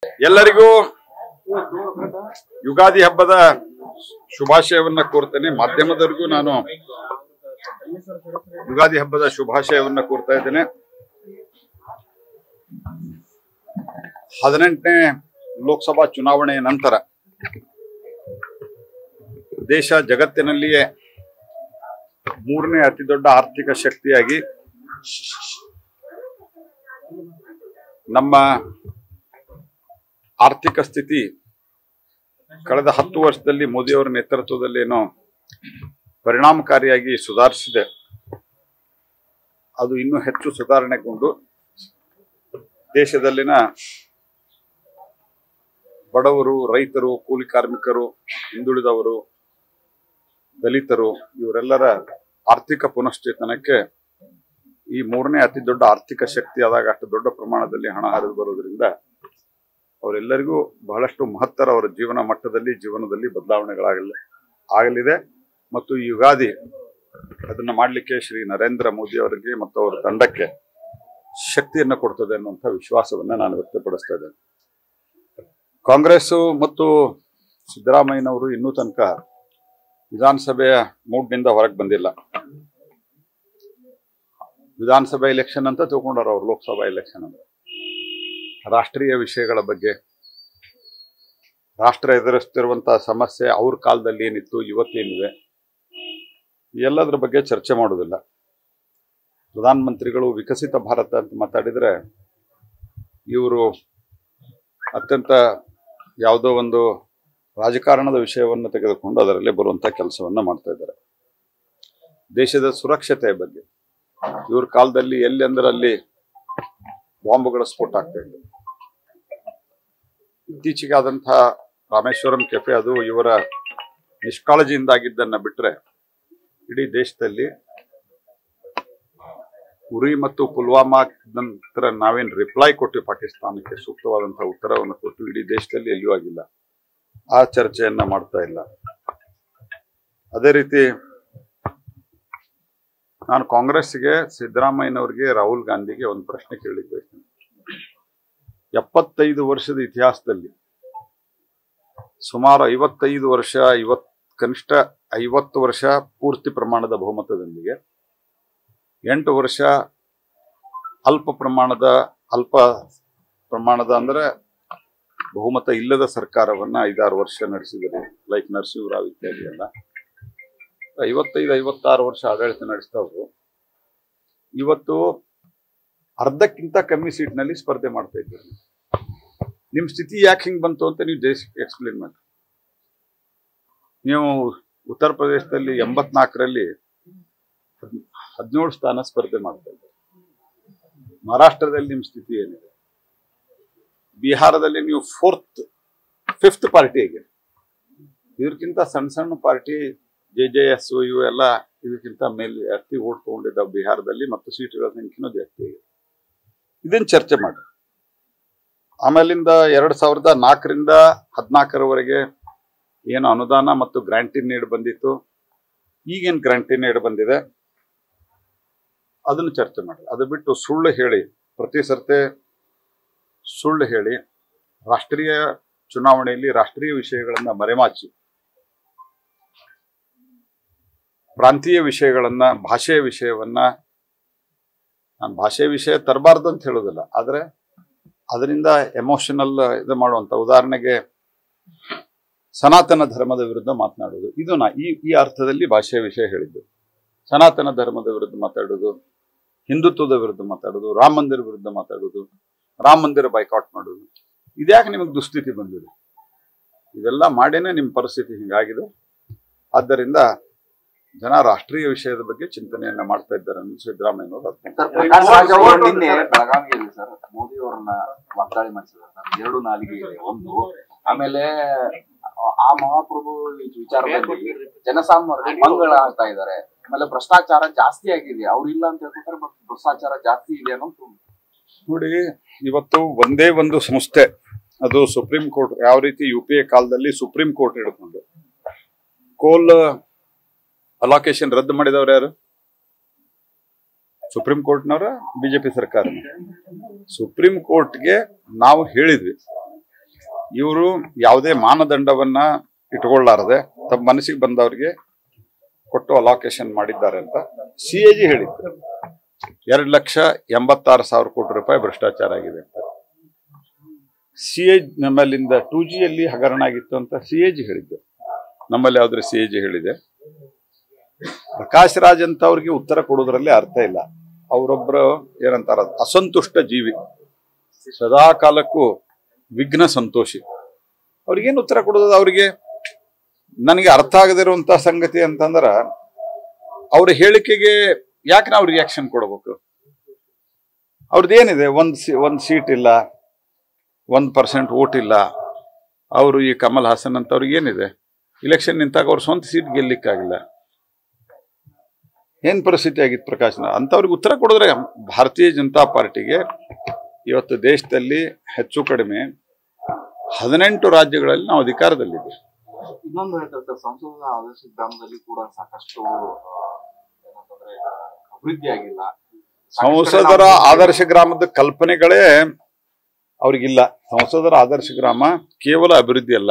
ಎಲ್ಲರಿಗೂ ಯುಗಾದಿ ಹಬ್ಬದ ಶುಭಾಶಯವನ್ನ ಕೋರ್ತೇನೆ ಮಾಧ್ಯಮದವರಿಗೂ ನಾನು ಯುಗಾದಿ ಹಬ್ಬದ ಶುಭಾಶಯವನ್ನ ಕೋರ್ತಾ ಇದ್ದೇನೆ ಹದಿನೆಂಟನೇ ಲೋಕಸಭಾ ಚುನಾವಣೆಯ ನಂತರ ದೇಶ ಜಗತ್ತಿನಲ್ಲಿಯೇ ಮೂರನೇ ಅತಿ ದೊಡ್ಡ ಆರ್ಥಿಕ ಶಕ್ತಿಯಾಗಿ ನಮ್ಮ ಆರ್ಥಿಕ ಸ್ಥಿತಿ ಕಳೆದ ಹತ್ತು ವರ್ಷದಲ್ಲಿ ಮೋದಿಯವರ ನೇತೃತ್ವದಲ್ಲಿ ಏನೋ ಪರಿಣಾಮಕಾರಿಯಾಗಿ ಸುಧಾರಿಸಿದೆ ಅದು ಇನ್ನೂ ಹೆಚ್ಚು ಸುಧಾರಣೆಗೊಂಡು ದೇಶದಲ್ಲಿನ ಬಡವರು ರೈತರು ಕೂಲಿ ಕಾರ್ಮಿಕರು ಹಿಂದುಳಿದವರು ದಲಿತರು ಇವರೆಲ್ಲರ ಆರ್ಥಿಕ ಪುನಶ್ಚೇತನಕ್ಕೆ ಈ ಮೂರನೇ ಅತಿ ದೊಡ್ಡ ಆರ್ಥಿಕ ಶಕ್ತಿ ಆದಾಗ ಅಷ್ಟು ದೊಡ್ಡ ಪ್ರಮಾಣದಲ್ಲಿ ಹಣ ಹರಿದು ಬರೋದ್ರಿಂದ ಅವರೆಲ್ಲರಿಗೂ ಬಹಳಷ್ಟು ಮಹತ್ತರ ಅವರ ಜೀವನ ಮಟ್ಟದಲ್ಲಿ ಜೀವನದಲ್ಲಿ ಬದಲಾವಣೆಗಳಾಗಲಿ ಆಗಲಿದೆ ಮತ್ತು ಈ ಯುಗಾದಿ ಅದನ್ನ ಮಾಡಲಿಕ್ಕೆ ಶ್ರೀ ನರೇಂದ್ರ ಮೋದಿ ಅವರಿಗೆ ಮತ್ತು ಅವರ ತಂಡಕ್ಕೆ ಶಕ್ತಿಯನ್ನು ಕೊಡ್ತದೆ ಅನ್ನುವಂಥ ವಿಶ್ವಾಸವನ್ನ ನಾನು ವ್ಯಕ್ತಪಡಿಸ್ತಾ ಇದ್ದೇನೆ ಕಾಂಗ್ರೆಸ್ ಮತ್ತು ಸಿದ್ದರಾಮಯ್ಯನವರು ಇನ್ನೂ ತನಕ ವಿಧಾನಸಭೆಯ ಮೂಡ್ನಿಂದ ಹೊರಗೆ ಬಂದಿಲ್ಲ ವಿಧಾನಸಭೆ ಎಲೆಕ್ಷನ್ ಅಂತ ತಿಳ್ಕೊಂಡಾರ ಅವ್ರು ಲೋಕಸಭಾ ಎಲೆಕ್ಷನ್ ಅಂದ್ರೆ ರಾಷ್ಟ್ರೀಯ ವಿಷಯಗಳ ಬಗ್ಗೆ ರಾಷ್ಟ್ರ ಎದುರಿಸ್ತಿರುವಂತಹ ಸಮಸ್ಯೆ ಅವ್ರ ಕಾಲದಲ್ಲಿ ಏನಿತ್ತು ಇವತ್ತೇನಿದೆ ಈ ಎಲ್ಲದರ ಬಗ್ಗೆ ಚರ್ಚೆ ಮಾಡೋದಿಲ್ಲ ಪ್ರಧಾನಮಂತ್ರಿಗಳು ವಿಕಸಿತ ಭಾರತ ಅಂತ ಮಾತಾಡಿದ್ರೆ ಇವರು ಅತ್ಯಂತ ಯಾವುದೋ ಒಂದು ರಾಜಕಾರಣದ ವಿಷಯವನ್ನು ತೆಗೆದುಕೊಂಡು ಅದರಲ್ಲಿ ಬರುವಂತ ಕೆಲಸವನ್ನ ಮಾಡ್ತಾ ಇದ್ದಾರೆ ದೇಶದ ಸುರಕ್ಷತೆಯ ಬಗ್ಗೆ ಇವ್ರ ಕಾಲದಲ್ಲಿ ಎಲ್ಲಿ ಅಂದ್ರೆ ಅಲ್ಲಿ ಬಾಂಬುಗಳ ಸ್ಫೋಟ ಆಗ್ತಾ ಇತ್ತು ಇತ್ತೀಚೆಗೆ ಆದಂತಹ ರಾಮೇಶ್ವರಂ ಕೆಫೆ ಅದು ಇವರ ನಿಷ್ಕಾಳಜಿಯಿಂದಾಗಿದ್ದನ್ನ ಬಿಟ್ರೆ ಇಡೀ ದೇಶದಲ್ಲಿ ಉರಿ ಮತ್ತು ಪುಲ್ವಾಮಾ ನಂತರ ನಾವೇನ್ ರಿಪ್ಲೈ ಕೊಟ್ಟು ಪಾಕಿಸ್ತಾನಕ್ಕೆ ಸೂಕ್ತವಾದಂತಹ ಉತ್ತರವನ್ನು ಕೊಟ್ಟು ಇಡೀ ದೇಶದಲ್ಲಿ ಎಲ್ಲಿಯೂ ಆಗಿಲ್ಲ ಆ ಚರ್ಚೆಯನ್ನ ಮಾಡ್ತಾ ಇಲ್ಲ ಅದೇ ರೀತಿ ನಾನು ಕಾಂಗ್ರೆಸ್ಗೆ ಸಿದ್ದರಾಮಯ್ಯನವರಿಗೆ ರಾಹುಲ್ ಗಾಂಧಿಗೆ ಒಂದು ಪ್ರಶ್ನೆ ಕೇಳಲಿಕ್ಕೆ ಬಯಸ್ತೇನೆ ಎಪ್ಪತ್ತೈದು ವರ್ಷದ ಇತಿಹಾಸದಲ್ಲಿ ಸುಮಾರು ಐವತ್ತೈದು ವರ್ಷ ಐವತ್ ಕನಿಷ್ಠ ಐವತ್ತು ವರ್ಷ ಪೂರ್ತಿ ಪ್ರಮಾಣದ ಬಹುಮತದೊಂದಿಗೆ ಎಂಟು ವರ್ಷ ಅಲ್ಪ ಪ್ರಮಾಣದ ಅಲ್ಪ ಪ್ರಮಾಣದ ಅಂದ್ರೆ ಬಹುಮತ ಇಲ್ಲದ ಸರ್ಕಾರವನ್ನ ಐದಾರು ವರ್ಷ ನಡೆಸಿದರು ಲೈಕ್ ನರಸಿಂಹರಾವ್ ಇತ್ಯಾದಿ ಎಲ್ಲ ಐವತ್ತೈದು ಐವತ್ತಾರು ವರ್ಷ ಆಡಳಿತ ನಡೆಸ್ತವ್ರು ಇವತ್ತು ಅರ್ಧಕ್ಕಿಂತ ಕಮ್ಮಿ ಸೀಟ್ನಲ್ಲಿ ಸ್ಪರ್ಧೆ ಮಾಡ್ತಾ ಇದ್ದೀರಿ ನಿಮ್ ಸ್ಥಿತಿ ಯಾಕೆ ಹಿಂಗ್ ಬಂತು ಅಂತ ನೀವು ದೇಶಕ್ಕೆ ಎಕ್ಸ್ಪ್ಲೇನ್ ಮಾಡಿ ನೀವು ಉತ್ತರ ಪ್ರದೇಶದಲ್ಲಿ ಎಂಬತ್ನಾಲ್ಕರಲ್ಲಿ ಹದಿನೇಳು ಸ್ಥಾನ ಸ್ಪರ್ಧೆ ಮಾಡ್ತಾ ಇದ್ದಾರೆ ಮಹಾರಾಷ್ಟ್ರದಲ್ಲಿ ನಿಮ್ ಸ್ಥಿತಿ ಏನಿದೆ ಬಿಹಾರದಲ್ಲಿ ನೀವು ಫೋರ್ತ್ ಫಿಫ್ತ್ ಪಾರ್ಟಿ ಆಗಿದೆ ಇದಕ್ಕಿಂತ ಸಣ್ಣ ಸಣ್ಣ ಪಾರ್ಟಿ ಜೆ ಜೆ ಎಸ್ ಇವು ಎಲ್ಲ ಇದಕ್ಕಿಂತ ಮೇಲೆ ಜಾಸ್ತಿ ಓಟ್ ತಗೊಂಡಿದ್ದಾವೆ ಬಿಹಾರದಲ್ಲಿ ಮತ್ತು ಸೀಟುಗಳ ಸಂಖ್ಯೆನೂ ಜಾಸ್ತಿ ಆಗಿದೆ ಇದನ್ನ ಚರ್ಚೆ ಮಾಡಿ ಆಮೇಲಿಂದ ಎರಡ್ ಸಾವಿರದ ನಾಲ್ಕರಿಂದ ಹದಿನಾಲ್ಕರವರೆಗೆ ಏನು ಅನುದಾನ ಮತ್ತು ಗ್ರಾಂಟಿನ್ ನೀಡ್ ಬಂದಿತ್ತು ಈಗೇನು ಗ್ರಾಂಟಿನ್ ನೀಡ್ ಬಂದಿದೆ ಅದನ್ನು ಚರ್ಚೆ ಮಾಡಿ ಅದು ಬಿಟ್ಟು ಸುಳ್ಳು ಹೇಳಿ ಪ್ರತಿ ಸರ್ತೆ ಸುಳ್ಳು ಹೇಳಿ ರಾಷ್ಟ್ರೀಯ ಚುನಾವಣೆಯಲ್ಲಿ ರಾಷ್ಟ್ರೀಯ ವಿಷಯಗಳನ್ನ ಮರೆಮಾಚಿ ಪ್ರಾಂತೀಯ ವಿಷಯಗಳನ್ನ ಭಾಷೆಯ ವಿಷಯವನ್ನ ನಾನು ಭಾಷೆ ವಿಷಯ ತರಬಾರ್ದು ಅಂತ ಹೇಳೋದಿಲ್ಲ ಆದ್ರೆ ಅದರಿಂದ ಎಮೋಷನಲ್ ಇದು ಮಾಡುವಂತ ಉದಾಹರಣೆಗೆ ಸನಾತನ ಧರ್ಮದ ವಿರುದ್ಧ ಮಾತನಾಡೋದು ಇದು ನಾ ಈ ಈ ಅರ್ಥದಲ್ಲಿ ಭಾಷೆಯ ವಿಷಯ ಹೇಳಿದ್ದು ಸನಾತನ ಧರ್ಮದ ವಿರುದ್ಧ ಮಾತಾಡೋದು ಹಿಂದುತ್ವದ ವಿರುದ್ಧ ಮಾತಾಡೋದು ರಾಮ ಮಂದಿರ ವಿರುದ್ಧ ಮಾತಾಡೋದು ರಾಮ ಮಂದಿರ ಬೈಕಾಟ್ ಮಾಡೋದು ಇದ್ಯಾಕೆ ನಿಮಗೆ ದುಸ್ಥಿತಿ ಬಂದಿದೆ ಇದೆಲ್ಲ ಮಾಡೇನೆ ನಿಮ್ಮ ಪರಿಸ್ಥಿತಿ ಹಿಂಗಾಗಿದೆ ಆದ್ದರಿಂದ ಜನ ರಾಷ್ಟ್ರೀಯ ವಿಷಯದ ಬಗ್ಗೆ ಚಿಂತನೆಯನ್ನ ಮಾಡ್ತಾ ಇದ್ದಾರೆ ಅಂತ ಸಿದ್ದರಾಮಯ್ಯನವರು ಅರ್ಥ ಸರ್ ಪ್ರಕಾಶ್ ರಾಜ್ ಅವರು ನಿನ್ನೆ ಬೆಳಗಾವಿಯಲ್ಲಿ ಸರ್ ಮೋದಿ ಅವರನ್ನ ವಾಗ್ದಾಳಿ ಮಾಡಿಸಿದ್ದಾರೆ ಸರ್ ಎರಡು ನಾಲಿಗೆ ಇದೆ ಒಂದು ಆಮೇಲೆ ಆ ಮಹಾಪ್ರಭು ವಿಚಾರದಲ್ಲಿ ಜನಸಾಮಾನ್ಯರಿಗೆ ಮಂಗಳ ಆಗ್ತಾ ಇದ್ದಾರೆ ಆಮೇಲೆ ಭ್ರಷ್ಟಾಚಾರ ಜಾಸ್ತಿ ಆಗಿದೆ ಅವ್ರು ಇಲ್ಲ ಅಂತ ಹೇಳ್ತಾರೆ ಬಟ್ ಭ್ರಷ್ಟಾಚಾರ ಜಾಸ್ತಿ ಇದೆ ಅನ್ನೋ ನೋಡಿ ಇವತ್ತು ಒಂದೇ ಒಂದು ಸಂಸ್ಥೆ ಅದು ಸುಪ್ರೀಂ ಕೋರ್ಟ್ ಯಾವ ರೀತಿ ಯು ಪಿ ಎ ಕಾಲದಲ್ಲಿ ಸುಪ್ರೀಂ ಕೋರ್ಟ್ ಹಿಡ್ಕೊಂಡು ಕೋಲ್ ಅಲಾಕೇಶನ್ ರದ್ದು ಮಾಡಿದವ್ರು ಯಾರು ಸುಪ್ರೀಂ ಕೋರ್ಟ್ನವರ ಬಿಜೆಪಿ ಸರ್ಕಾರ ಸುಪ್ರೀಂ ಕೋರ್ಟ್ಗೆ ನಾವು ಹೇಳಿದ್ವಿ ಇವರು ಯಾವುದೇ ಮಾನದಂಡವನ್ನ ಇಟ್ಕೊಳ್ಳಾರದೆ ತಮ್ಮ ಮನಸ್ಸಿಗೆ ಬಂದವರಿಗೆ ಕೊಟ್ಟು ಅಲಾಕೇಶನ್ ಮಾಡಿದ್ದಾರೆ ಅಂತ ಸಿ ಎ ಜಿ ಹೇಳಿದ್ರು ಎರಡು ಲಕ್ಷ ಎಂಬತ್ತಾರು ಸಾವಿರ ಕೋಟಿ ರೂಪಾಯಿ ಭ್ರಷ್ಟಾಚಾರ ಆಗಿದೆ ಅಂತ ಸಿ ಎ ನಮ್ಮಲ್ಲಿಂದ ಟೂ ಜಿಯಲ್ಲಿ ಹಗರಣ ಆಗಿತ್ತು ಅಂತ ಸಿ ಎ ಜಿ ಹೇಳಿದ್ದು ನಮ್ಮಲ್ಲಿ ಯಾವ್ದ್ರ ಸಿ ಎ ಜಿ ಹೇಳಿದೆ ಪ್ರಕಾಶ್ ರಾಜ್ ಅಂತ ಅವ್ರಿಗೆ ಉತ್ತರ ಕೊಡೋದ್ರಲ್ಲಿ ಅರ್ಥ ಇಲ್ಲ ಅವರೊಬ್ಬರು ಏನಂತಾರ ಅಸಂತುಷ್ಟ ಜೀವಿ ಸದಾ ಕಾಲಕ್ಕೂ ವಿಘ್ನ ಸಂತೋಷಿ ಅವ್ರಿಗೇನು ಉತ್ತರ ಕೊಡೋದು ಅವ್ರಿಗೆ ನನಗೆ ಅರ್ಥ ಆಗದಿರುವಂತ ಸಂಗತಿ ಅಂತಂದ್ರ ಅವ್ರ ಹೇಳಿಕೆಗೆ ಯಾಕೆ ನಾವು ರಿಯಾಕ್ಷನ್ ಕೊಡ್ಬೇಕು ಅವ್ರದ್ದೇನಿದೆ ಒಂದ್ ಸಿ ಒಂದ್ ಸೀಟ್ ಇಲ್ಲ ಒಂದ್ ಪರ್ಸೆಂಟ್ ವೋಟ್ ಇಲ್ಲ ಅವರು ಈ ಕಮಲ್ ಹಾಸನ್ ಅಂತ ಅವ್ರಿಗೆ ಏನಿದೆ ಇಲೆಕ್ಷನ್ ನಿಂತಾಗ ಅವ್ರ ಸ್ವಂತ ಸೀಟ್ ಗೆಲ್ಲಿಕ್ಕಾಗಿಲ್ಲ ಏನ್ ಪರಿಸ್ಥಿತಿ ಆಗಿತ್ತು ಪ್ರಕಾಶ್ ಅಂತವ್ರಿಗೆ ಉತ್ತರ ಕೊಡಿದ್ರೆ ಭಾರತೀಯ ಜನತಾ ಪಾರ್ಟಿಗೆ ಇವತ್ತು ದೇಶದಲ್ಲಿ ಹೆಚ್ಚು ಕಡಿಮೆ ಹದಿನೆಂಟು ರಾಜ್ಯಗಳಲ್ಲಿ ನಾವು ಅಧಿಕಾರದಲ್ಲಿದ್ದೀವಿ ಇನ್ನೊಂದು ಹೇಳ್ತಾರೆ ಸರ್ ಸಂಸದರ ಆದರ್ಶ ಗ್ರಾಮದಲ್ಲಿ ಕೂಡ ಸಾಕಷ್ಟು ಆ, ಏನಂತಂದ್ರೆ ಆ, ಅಭಿವೃದ್ಧಿ ಆಗಿಲ್ಲ ಸಾಕಷ್ಟು ಕಡೆ ಸಂಸದರ ನಾವು- ಆದರ್ಶ ಗ್ರಾಮದ ಕಲ್ಪನೆಗಳೇ ಅವ್ರಿಗಿಲ್ಲ ಸಂಸದರ ಆದರ್ಶ ಗ್ರಾಮ ಕೇವಲ ಅಭಿವೃದ್ಧಿ ಅಲ್ಲ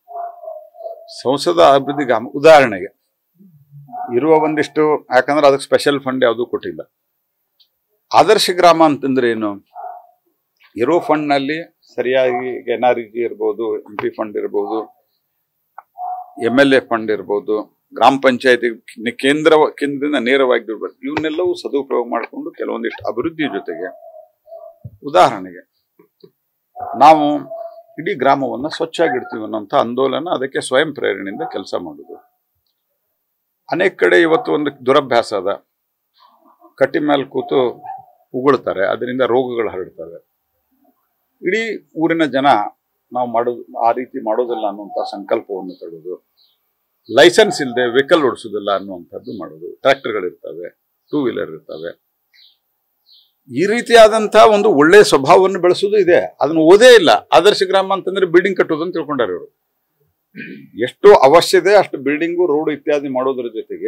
ಸಂಸದ ಅಭಿವೃದ್ಧಿ ಗ್ರಾಮ ಉದಾಹರಣೆಗೆ ಇರುವ ಒಂದಿಷ್ಟು ಯಾಕಂದ್ರೆ ಅದಕ್ಕೆ ಸ್ಪೆಷಲ್ ಫಂಡ್ ಯಾವುದೂ ಕೊಟ್ಟಿಲ್ಲ ಆದರ್ಶ ಗ್ರಾಮ ಅಂತಂದ್ರೆ ಏನು ಇರೋ ಫಂಡ್ ನಲ್ಲಿ ಸರಿಯಾಗಿ ಎನ್ ಆರ್ ಜಿ ಇರ್ಬೋದು ಎಂ ಪಿ ಫಂಡ್ ಇರ್ಬೋದು ಎಂ ಎಲ್ ಎ ಫಂಡ್ ಇರ್ಬೋದು ಗ್ರಾಮ ಪಂಚಾಯತಿ ಕೇಂದ್ರ ಕೇಂದ್ರದಿಂದ ನೇರವಾಗಿ ಬಿಡ್ಬೇಕು ಇವನ್ನೆಲ್ಲವೂ ಸದುಪಯೋಗ ಮಾಡಿಕೊಂಡು ಕೆಲವೊಂದಿಷ್ಟು ಅಭಿವೃದ್ಧಿ ಜೊತೆಗೆ ಉದಾಹರಣೆಗೆ ನಾವು ಇಡೀ ಗ್ರಾಮವನ್ನ ಸ್ವಚ್ಛಾಗಿಡ್ತೀವಿ ಅನ್ನೋಂಥ ಆಂದೋಲನ ಅದಕ್ಕೆ ಸ್ವಯಂ ಪ್ರೇರಣೆಯಿಂದ ಕೆಲಸ ಮಾಡುದು ಅನೇಕ ಕಡೆ ಇವತ್ತು ಒಂದು ದುರಭ್ಯಾಸ ಅದ ಕಟ್ಟಿ ಮೇಲೆ ಕೂತು ಉಗುಳ್ತಾರೆ ಅದರಿಂದ ರೋಗಗಳು ಹರಡ್ತವೆ ಇಡೀ ಊರಿನ ಜನ ನಾವು ಮಾಡೋದು ಆ ರೀತಿ ಮಾಡೋದಿಲ್ಲ ಅನ್ನುವಂಥ ಸಂಕಲ್ಪವನ್ನು ತಗೊಳ್ಳೋದು ಲೈಸೆನ್ಸ್ ಇಲ್ಲದೆ ವೆಹಿಕಲ್ ಓಡಿಸೋದಿಲ್ಲ ಅನ್ನುವಂಥದ್ದು ಮಾಡೋದು ಟ್ರ್ಯಾಕ್ಟರ್ಗಳಿರ್ತವೆ ಟೂ ವೀಲರ್ ಇರ್ತವೆ ಈ ರೀತಿಯಾದಂತಹ ಒಂದು ಒಳ್ಳೆ ಸ್ವಭಾವವನ್ನು ಬೆಳೆಸೋದು ಇದೆ ಅದನ್ನು ಓದೇ ಇಲ್ಲ ಆದರ್ಶ ಗ್ರಾಮ ಅಂತಂದ್ರೆ ಬಿಲ್ಡಿಂಗ್ ಕಟ್ಟೋದು ಅಂತ ತಿಳ್ಕೊಂಡಾರ ಇವರು ಎಷ್ಟು ಅವಶ್ಯ ಇದೆ ಅಷ್ಟು ಬಿಲ್ಡಿಂಗು ರೋಡ್ ಇತ್ಯಾದಿ ಮಾಡೋದ್ರ ಜೊತೆಗೆ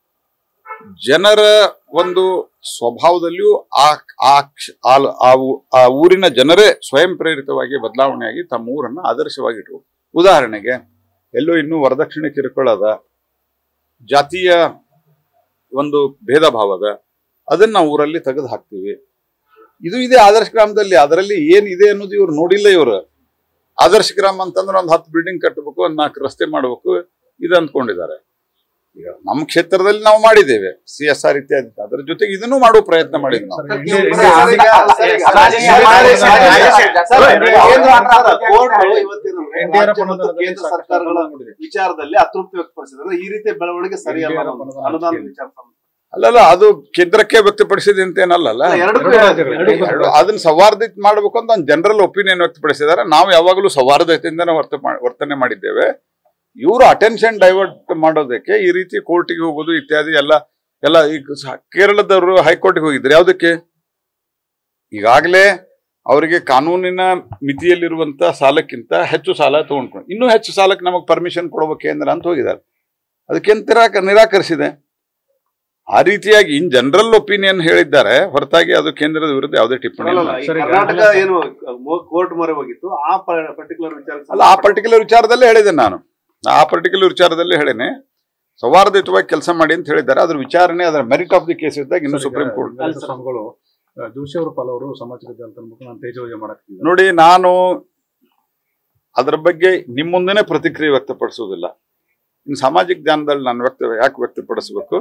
ಜನರ ಒಂದು ಸ್ವಭಾವದಲ್ಲಿಯೂ ಆ ಆ ಕ್ಷ- ಆ- ಆ ಊ- ಆ ಊರಿನ ಜನರೇ ಸ್ವಯಂ ಪ್ರೇರಿತವಾಗಿ ಬದಲಾವಣೆಯಾಗಿ ತಮ್ಮ ಊರನ್ನ ಆದರ್ಶವಾಗಿಟ್ರು ಉದಾಹರಣೆಗೆ ಎಲ್ಲೋ ಇನ್ನೂ ವರದಕ್ಷಿಣೆ ಕಿರುಕುಳದ ಜಾತಿಯ ಒಂದು ಭೇದ ಭಾವದ ಅದನ್ನ ನಾವು ಊರಲ್ಲಿ ತೆಗೆದು ಹಾಕ್ತೀವಿ ಇದು ಇದೆ ಆದರ್ಶ ಗ್ರಾಮದಲ್ಲಿ ಅದರಲ್ಲಿ ಏನಿದೆ ಅನ್ನೋದು ಇವ್ರು ನೋಡಿಲ್ಲ ಇವರು ಆದರ್ಶ ಗ್ರಾಮ ಅಂತಂದ್ರೆ ಒಂದು ಹತ್ತು ಬಿಲ್ಡಿಂಗ್ ಕಟ್ಟಬೇಕು ಒಂದ್ ನಾಲ್ಕು ರಸ್ತೆ ಮಾಡಬೇಕು ಇದು ಅಂದ್ಕೊಂಡಿದ್ದಾರೆ ಈಗ ನಮ್ಮ ಕ್ಷೇತ್ರದಲ್ಲಿ ನಾವು ಮಾಡಿದ್ದೇವೆ ಸಿ ಎಸ್ ಆರ್ ಇತ್ಯಾದಿ ಅದ್ರ ಜೊತೆಗೆ ಇದನ್ನು ಮಾಡುವ ಪ್ರಯತ್ನ ಮಾಡಿದ್ವಿ ನಾವು ಸರ್, ಇಂಡಿಯಾ- ನೀವು ಇಂಡಿಯಾ- ಬರೀ ಇಂಡಿಯಾ- ಅಲ್ಲ, ಸರ್, ಈಗ ಸರ್, ರಾಜಕೀಯ ಇಂಡಿಯಾ- ಮಾಡಿ- ಇಂಡಿಯಾ- ಮಾಡಿ- ಇಂಡಿಯಾ- ಮಾಡಿ- ಸರ್, ಸರ್, ಇಂಡಿಯಾ- ಕೇಂದ್ರ ಇಂಡಿಯಾ- ಸರ್ಕಾರ ಕೋರ್ಟ್ಗಳು ಕೋರ್ಟ್ಗಳು ಇವತ್ತಿನ ಎನ್ಡಿಆರ್ ರಾಜ್ಯ ಮತ್ತು ಅನುದಾನದಲ್ಲಿ ಕೇಂದ್ರ ಸಾಕಷ್ಟು ಸರ್ಕಾರಗಳ ಅನುದಾನ ಕೊಟ್ಟಿದೆ. ವಿಚಾರದಲ್ಲಿ ಅತೃಪ್ತಿ ವ್ಯಕ್ತಪಡಿಸಿದ್ರೆ ಈ ರೀತಿ ಬೆಳವಣಿಗೆ ಸರಿಯಲ್ಲ ಎನ್ಡಿಆರ್ ಅನ್ನೋದು ಅನುದಾನ ಅನುದಾನ ಹಂಚಿಕೆ. ವಿಚಾರ ಸಂಬಂಧ. ಅಲ್ಲಲ್ಲ ಅದು ಕೇಂದ್ರಕ್ಕೆ ವ್ಯಕ್ತಪಡಿಸಿದೆ ಅಂತ ಏನಲ್ಲ ಅಲ್ಲ, ಎರಡಕ್ಕೂ ಎರಡು ಹೇಳಿದ್ರು. ರಾಜ್ಯಗಳು. ಎರಡು ಅದನ್ನ ಸೌಹಾರ್ದತೆ ಮಾಡಬೇಕು ಅಂತ ಒಂದು ಜನರಲ್ ಒಪಿನಿಯನ್ ವ್ಯಕ್ತಪಡಿಸಿದ್ದಾರೆ ನಾವು ಯಾವಾಗಲೂ ಸೌಹಾರ್ದತೆಯಿಂದನೇ ವರ್ತ ವರ್ತನೆ ಮಾಡಿದ್ದೇವೆ ಇವರು ಅಟೆನ್ಷನ್ ಡೈವರ್ಟ್ ಮಾಡೋದಕ್ಕೆ ಈ ರೀತಿ ಕೋರ್ಟಿಗೆ ಹೋಗೋದು ಇತ್ಯಾದಿ ಎಲ್ಲ ಎಲ್ಲ ಈಗ ಸ- ಕೇರಳದವರು ಹೈಕೋರ್ಟ್ಗೆ ಹೋಗಿದ್ರು ಯಾವುದಕ್ಕೆ ಈಗಾಗಲೇ ಅವರಿಗೆ ಕಾನೂನಿನ ಮಿತಿಯಲ್ಲಿರುವಂತ ಸಾಲಕ್ಕಿಂತ ಹೆಚ್ಚು ಸಾಲ ತಗೊಂಡ್ಕೊಂಡು ಇನ್ನೂ ಹೆಚ್ಚು ಸಾಲಕ್ಕೆ ನಮಗೆ ಪರ್ಮಿಷನ್ ಕೊಡುವ ಕೇಂದ್ರ ಅಂತ ಹೋಗಿದ್ದಾರೆ ಅದಕ್ಕೆ ನಿರಾಕ ನಿರಾಕರಿಸಿದೆ ಆ ರೀತಿಯಾಗಿ ಇನ್ ಜನರಲ್ ಒಪಿನಿಯನ್ ಹೇಳಿದ್ದಾರೆ ಹೊರತಾಗಿ ಅದು ಕೇಂದ್ರದ ವಿರುದ್ಧ ಯಾವುದೇ ಟಿಪ್ಪಣಿ ಅಲ್ಲ, ಇಲ್ಲ. ಅಲ್ಲ, ಈ ಸರಿ, ಕರ್ನಾಟಕ ಏನು ಕೋರ್ಟ್ ಮೊರೆ ಹೋಗಿತ್ತು ಆ ಪರ್ಟಿಕ್ಯುಲರ್ ವಿಚಾರ ಅಲ್ಲ ಆ ಪರ್ಟಿಕ್ಯುಲರ್ ವಿಚಾರದಲ್ಲೇ ಹೇಳಿದೆ ನಾನು ಆ ಪರ್ಟಿಕ್ಯುಲರ್ ವಿಚಾರದಲ್ಲೇ ಹೇಳಿನೆ ಸೌಹಾರ್ದಯುತವಾಗಿ ಕೆಲಸ ಮಾಡಿ ಅಂತ ಹೇಳಿದ್ದಾರೆ ಅದ್ರ ವಿಚಾರಣೆ ಅದರ ಮೆರಿಟ್ ಆಫ್ ದಿ ಕೇಸ್ ಇದ್ದಾಗ ಇನ್ನು ಸರ್, ಈಗ ಸುಪ್ರೀಂ ಕೋರ್ಟ್ ದಲಿತ ಸ್ವಾಮಿಗಳು ಆ, ಜೋಶಿ ಅವರ ಫಲವರು ಸಾಮಾಜಿಕ ಜಾಲತಾಣ ಮೂಲಕ ನಾನು ತೇಜೋವಜೆ ಮಾಡಕ್ತಿದ್ದೆ ನೋಡಿ ನಾನು ಅದರ ಬಗ್ಗೆ ನಿಮ್ಮ ಮುಂದೆನೆ ಪ್ರತಿಕ್ರಿಯೆ ವ್ಯಕ್ತಪಡಿಸೋದಿಲ್ಲ ಇನ್ನು ಸಾಮಾಜಿಕ ಜ್ಞಾನದಲ್ಲಿ ನಾನು ವ್ಯಕ್ತ ಯಾಕೆ ವ್ಯಕ್ತಪಡಿಸ್ಬೇಕು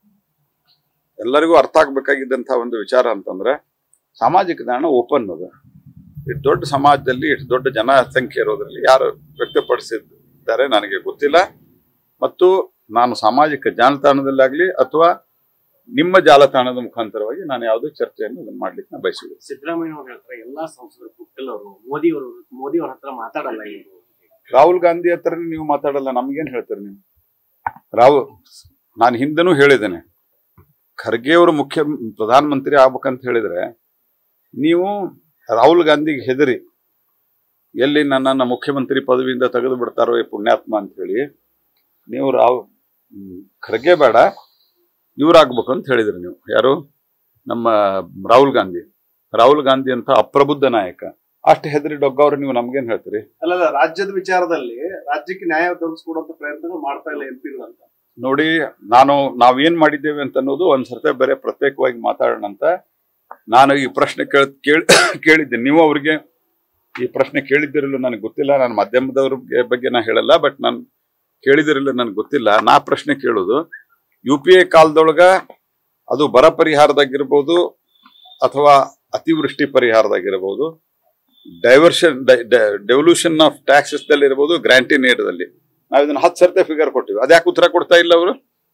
ಎಲ್ಲರಿಗೂ ಅರ್ಥ ಆಗ್ಬೇಕಾಗಿದ್ದಂತಹ ಒಂದು ವಿಚಾರ ಅಂತಂದ್ರೆ ಸಾಮಾಜಿಕ ಜ್ಞಾನ ಓಪನ್ ಅದು ಇಷ್ಟು ದೊಡ್ಡ ಸಮಾಜದಲ್ಲಿ ಇಷ್ಟು ದೊಡ್ಡ ಜನಸಂಖ್ಯೆ ಇರೋದ್ರಲ್ಲಿ ಯಾರು ವ್ಯಕ್ತಪಡಿಸಿದ್ದಾರೆ ನನಗೆ ಗೊತ್ತಿಲ್ಲ ಮತ್ತು ನಾನು ಸಾಮಾಜಿಕ ಜಾಲತಾಣದಲ್ಲಾಗ್ಲಿ ಅಥವಾ ನಿಮ್ಮ ಜಾಲತಾಣದ ಮುಖಾಂತರವಾಗಿ ನಾನು ಯಾವುದೇ ಚರ್ಚೆಯನ್ನು ಅದನ್ನ ಮಾಡ್ಲಿಕ್ಕೆ ನಾನು ಬಯಸುವುದಿಲ್ಲ ಸಿದ್ದರಾಮಯ್ಯ ಅವ್ರು ಹೇಳ್ತಾರೆ ಎಲ್ಲಾ ಸಂಸದರು ಪುಟ್ಟಲ್ ಅವರು ಮೋದಿ ಅವರು ಮೋದಿ ಅವ್ರ ಹತ್ರ ಮಾತಾಡಲ್ಲ ಇವರು ರಾಹುಲ್ ಗಾಂಧಿ ಹತ್ರ ನೀವು ಮಾತಾಡಲ್ಲ ನಮ್ಗೇನ್ ಹೇಳ್ತೀರಿ ನೀವು ರಾಹುಲ್ ನಾನು ಹಿಂದೆನೂ ಹೇಳಿದ್ದೇನೆ ಖರ್ಗೆ ಅವರು ಮುಖ್ಯ ಪ್ರಧಾನಮಂತ್ರಿ ಆಗ್ಬೇಕಂತ ಹೇಳಿದ್ರೆ ನೀವು ರಾಹುಲ್ ಗಾಂಧಿಗೆ ಹೆದರಿ ಎಲ್ಲಿ ನನ್ನನ್ನು ಮುಖ್ಯಮಂತ್ರಿ ಪದವಿಯಿಂದ ತೆಗೆದು ಬಿಡ್ತಾರೋ ಈ ಪುಣ್ಯಾತ್ಮ ಅಂತ ಹೇಳಿ ನೀವು ರಾವ್ ಹ್ಮ್, ಖರ್ಗೆ ಬೇಡ ಇವ್ರಾಗ್ಬೇಕು ಅಂತ ಹೇಳಿದ್ರಿ ನೀವು ಯಾರು ನಮ್ಮ ರಾಹುಲ್ ಗಾಂಧಿ ರಾಹುಲ್ ಗಾಂಧಿ ಅಂತ ಅಪ್ರಬುದ್ಧ ನಾಯಕ ಅಷ್ಟು ಹೆದರಿ ಡೊಗ್ಗವ್ರು ನೀವು ನಮ್ಗೇನ್ ಹೇಳ್ತೀರಿ ಅಲ್ಲಲ್ಲ ರಾಜ್ಯದ ವಿಚಾರದಲ್ಲಿ ರಾಜ್ಯಕ್ಕೆ ನ್ಯಾಯ ಒದಗಿಸ್ಕೊಡುವಂತ ಪ್ರಯತ್ನಗಳು ಮಾಡ್ತಾ ಇಲ್ಲ ಎಂಪಿಗಳು ಅಂತ ನೋಡಿ ನಾನು ನಾವೇನ್ ಮಾಡಿದ್ದೇವೆ ಅಂತ ಅನ್ನೋದು ಒಂದ್ ಸರ್ತಿ ಬೇರೆ ಪ್ರತ್ಯೇಕವಾಗಿ ಮಾತಾಡೋಣ ಅಂತ ನಾನು ಈ ಪ್ರಶ್ನೆ ಕೇಳ ಕೇಳ್ ಕೇಳಿದ್ದೆ ನೀವು ಅವ್ರಿಗೆ ಈ ಪ್ರಶ್ನೆ ಕೇಳಿದ್ದಿರಲ್ಲ ನನಗೆ ಗೊತ್ತಿಲ್ಲ ನಾನು ಮಾಧ್ಯಮದವ್ರ ಬಗ್ಗೆ ನಾ ಹೇಳಲ್ಲ ಬಟ್ ನಾನು ಕೇಳಿದಿರಲ್ಲ ನನಗೆ ಗೊತ್ತಿಲ್ಲ ನಾ ಪ್ರಶ್ನೆ ಕೇಳೋದು ಯು ಪಿ ಎ ಕಾಲದೊಳಗ ಅದು ಬರ ಪರಿಹಾರದಾಗಿರ್ಬೋದು ಅಥವಾ ಅತಿವೃಷ್ಟಿ ಪರಿಹಾರದಾಗಿರ್ಬೋದು ಡೈವರ್ಷನ್ ಡೆವಲ್ಯೂಷನ್ ಆಫ್ ಟ್ಯಾಕ್ಸಸ್ ದಲ್ಲಿ ಇರ್ಬೋದು ಗ್ರಾಂಟಿನ್ ಏಡ್ದಲ್ಲಿ ನಾವು ಇದನ್ನ ಹತ್ತು ಸರ್ತೆ ಫಿಗರ್ ಕೊಟ್ಟಿವಿ ಅದ್ಯಾಕೆ ಉತ್ತರ ಕೊಡ್ತಾ ಇಲ್ಲ ಅವರು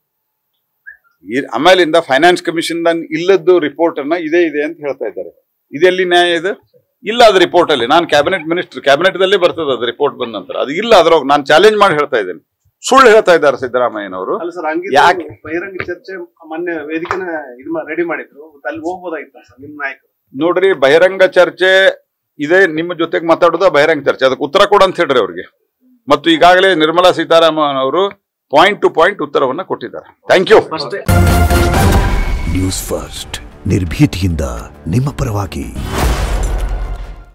ಆಮೇಲಿಂದ ಫೈನಾನ್ಸ್ ಕಮಿಷನ್ ಇಲ್ಲದ್ದು ರಿಪೋರ್ಟ್ ಅನ್ನ ಇದೇ ಇದೆ ಅಂತ ಹೇಳ್ತಾ ಇದ್ದಾರೆ ಇದೆಲ್ಲಿ ನ್ಯಾಯ ಇದೆ ಇಲ್ಲ ಅದು ರಿಪೋರ್ಟ್ ಅಲ್ಲಿ ನಾನು ಕ್ಯಾಬಿನೆಟ್ ಮಿನಿಸ್ಟರ್ ಕ್ಯಾಬಿನೆಟ್ ದಲ್ಲಿ ಬರ್ತದೆ ಅದು ರಿಪೋರ್ಟ್ ಬಂದ ನಂತರ ಅದು ಇಲ್ಲ ಅದ್ರೊಳಗೆ ನಾನು ಚಾಲೆಂಜ್ ಮಾಡಿ ಹೇಳ್ತಾ ಇದ್ದೇನೆ ಸುಳ್ಳು ಹೇಳ್ತಾ ಇದ್ದಾರೆ ಸಿದ್ದರಾಮಯ್ಯನವರು ಅಲ್ಲ ಸರ್ ಹಂಗೆ ಯಾಕೆ? ಬಹಿರಂಗ ಚರ್ಚೆ ಮೊನ್ನೆ ವೇದಿಕೆನ ಇದು ರೆಡಿ ಮಾಡಿದ್ರು ಮತ್ತೆ ಅಲ್ಲಿ ಹೋಗ್ಬೋದಾಗಿತ್ತ ಸರ್ ನಿಮ್ ನಾಯಕರು ನೋಡ್ರಿ ಬಹಿರಂಗ ಚರ್ಚೆ ಇದೆ ನಿಮ್ಮ ಜೊತೆಗೆ ಮಾತಾಡೋದು ಬಹಿರಂಗ ಚರ್ಚೆ ಅದಕ್ಕೆ ಉತ್ತರ ಕೊಡು ಅಂತ ಹೇಳ್ರಿ ಅವ್ರಿಗೆ ಮತ್ತು ಈಗಾಗಲೇ ನಿರ್ಮಲಾ ಸೀತಾರಾಮನ್ ಅವರು ಪಾಯಿಂಟ್ ಟು ಪಾಯಿಂಟ್ ಉತ್ತರವನ್ನ ಕೊಟ್ಟಿದ್ದಾರೆ thank you first news first ನಿರ್ಭೀತಿಯಿಂದ ನಿಮ್ಮ ಪರವಾಗಿ